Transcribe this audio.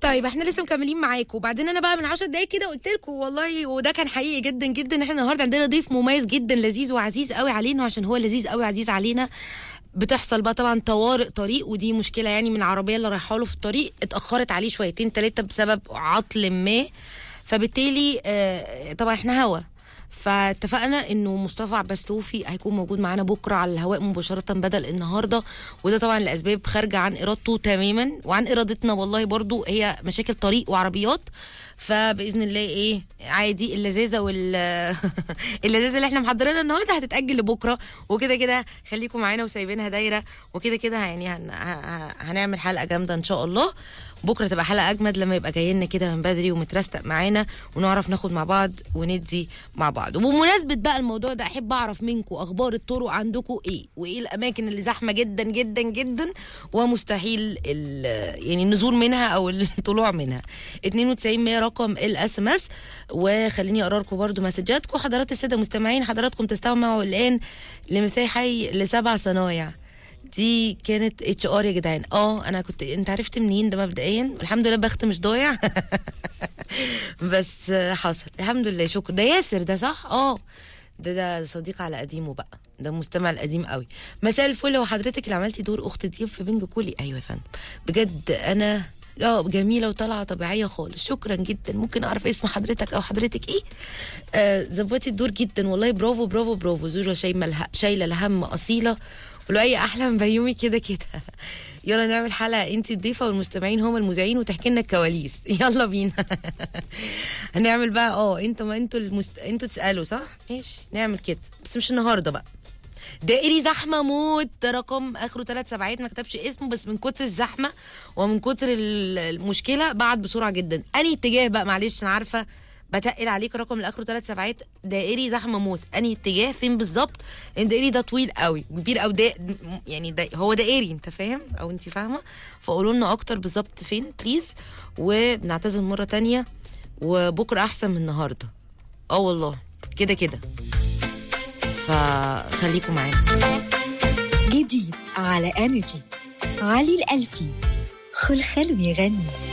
طيب احنا لسه مكملين معاكم وبعدين انا بقى من 10 دقايق كده قلت لكم والله وده كان حقيقي جدا جدا احنا النهارده عندنا ضيف مميز جدا لذيذ وعزيز قوي علينا عشان هو لذيذ قوي عزيز علينا بتحصل بقى طبعا طوارئ طريق ودي مشكله يعني من العربيه اللي رايحه له في الطريق اتاخرت عليه شويتين ثلاثه بسبب عطل ما فبالتالي آه، طبعا احنا هوا فاتفقنا انه مصطفى عباس توفي هيكون موجود معانا بكره على الهواء مباشره بدل النهارده وده طبعا لاسباب خارجه عن ارادته تماما وعن ارادتنا والله برضو هي مشاكل طريق وعربيات فباذن الله ايه عادي اللذاذه وال اللذاذه اللي احنا محضرينها النهارده هتتاجل لبكره وكده كده خليكم معانا وسايبينها دايره وكده كده يعني هن... ه- ه- هنعمل حلقه جامده ان شاء الله بكره تبقى حلقه اجمد لما يبقى جاي لنا كده من بدري ومترستق معانا ونعرف ناخد مع بعض وندي مع بعض وبمناسبه بقى الموضوع ده احب اعرف منكم اخبار الطرق عندكم ايه وايه الاماكن اللي زحمه جدا جدا جدا ومستحيل ال- يعني النزول منها او الطلوع منها 92 100 رقم الاس ام اس وخليني اقرا لكم برده مسجاتكم حضرات الساده المستمعين حضراتكم تستمعوا الان لمثال حي لسبع صنايع دي كانت اتش ار يا جدعان اه انا كنت انت عرفت منين ده مبدئيا الحمد لله بخت مش ضايع بس آه، حصل الحمد لله شكرا ده ياسر ده صح اه ده ده صديق على قديمه بقى ده مستمع القديم قوي مساء الفل وحضرتك اللي عملتي دور اخت دياب في بنج كولي ايوه يا فندم بجد انا اه جميله وطالعه طبيعيه خالص شكرا جدا ممكن اعرف اسم حضرتك او حضرتك ايه آه ظبطي الدور جدا والله برافو برافو برافو زوجة شايمه اله- شايله الهم اصيله ولو اي احلى من بيومي كده كده يلا نعمل حلقه انت الضيفه والمستمعين هم المذيعين وتحكي لنا الكواليس يلا بينا هنعمل بقى اه انتوا ما انتوا المست... انتوا تسالوا صح ماشي نعمل كده بس مش النهارده بقى دائري زحمه موت ده رقم اخره ثلاث سبعات ما كتبش اسمه بس من كتر الزحمه ومن كتر ال- المشكله بعد بسرعه جدا انهي اتجاه بقى معلش انا عارفه بتقل عليك الرقم اللي اخره ثلاث سبعات دائري زحمه موت انهي اتجاه فين بالظبط لان دائري ده طويل قوي كبير او دا يعني دا هو دائري انت فاهم او انت فاهمه فقولوا لنا اكتر بالظبط فين بليز وبنعتذر مره تانية وبكره احسن من النهارده اه والله كده كده فخليكم معانا جديد على انرجي علي الألفي خلخال ويغني